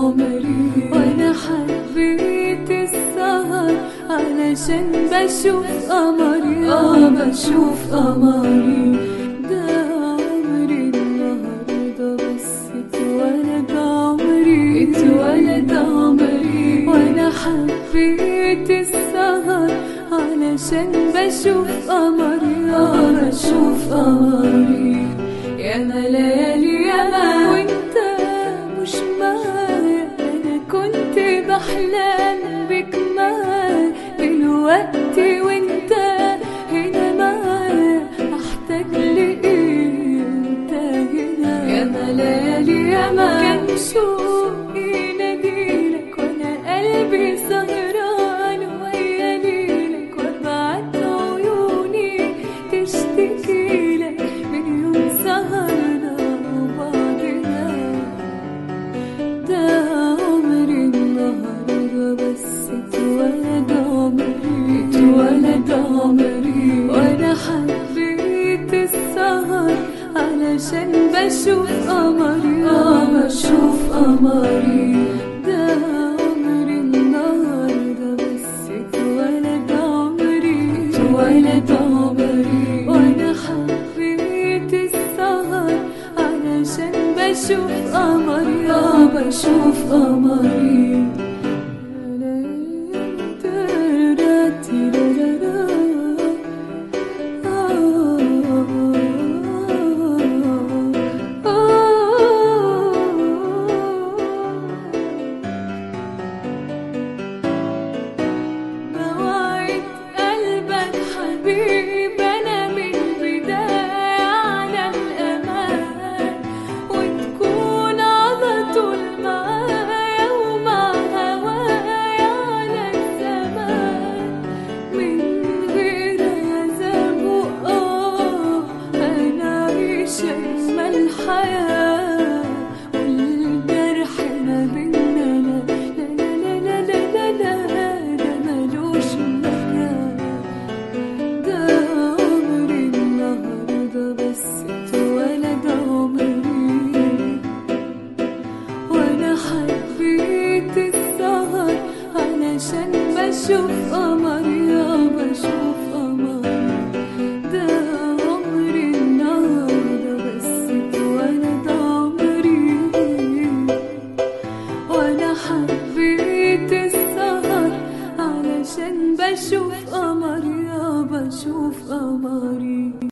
عمري وانا حبيت السهر علشان بشوف قمري اه بشوف قمري ده عمري النهارده بس اتولد عمري اتولد عمري وانا حبيت السهر علشان بشوف قمري اه بشوف قمري يا ليالي يا ما وانت مش معايا انا كنت بحلم بك معايا دلوقتي وانت هنا معايا احتاج لايه انت هنا يا ليالي يا ما كان شوقي ناديلك وانا قلبي سهران ويا ليلك وابعت عيوني تشتكي لك من يوم سهرنا وبعدنا ده عمري النهارده بس اتولد عمري اتولد عمري وانا حبيت السهر علشان بشوف قمري اه بشوف قمري ده عمري النهارده بس اتولد عمري اتولد عمري وانا حبيت السهر علشان بشوف قمري اه بشوف قمري مواعيد قلبك حبيب انا من البداية على الامان وتكون على طول معايا ومع هوايا على الزمان من غير عذاب وآه انا عايش اجمل الحياة والجرح ما بينا لا لا لا لا لا لا لا ده ملوش مكان ده عمري النهارده بس اتولد عمري وانا حبيت السهر علشان بشوف قمري اه بشوف قمري ده عمري النهارده بس اتولد عمري وانا حبيت السهر علشان بشوف قمري اه بشوف قمري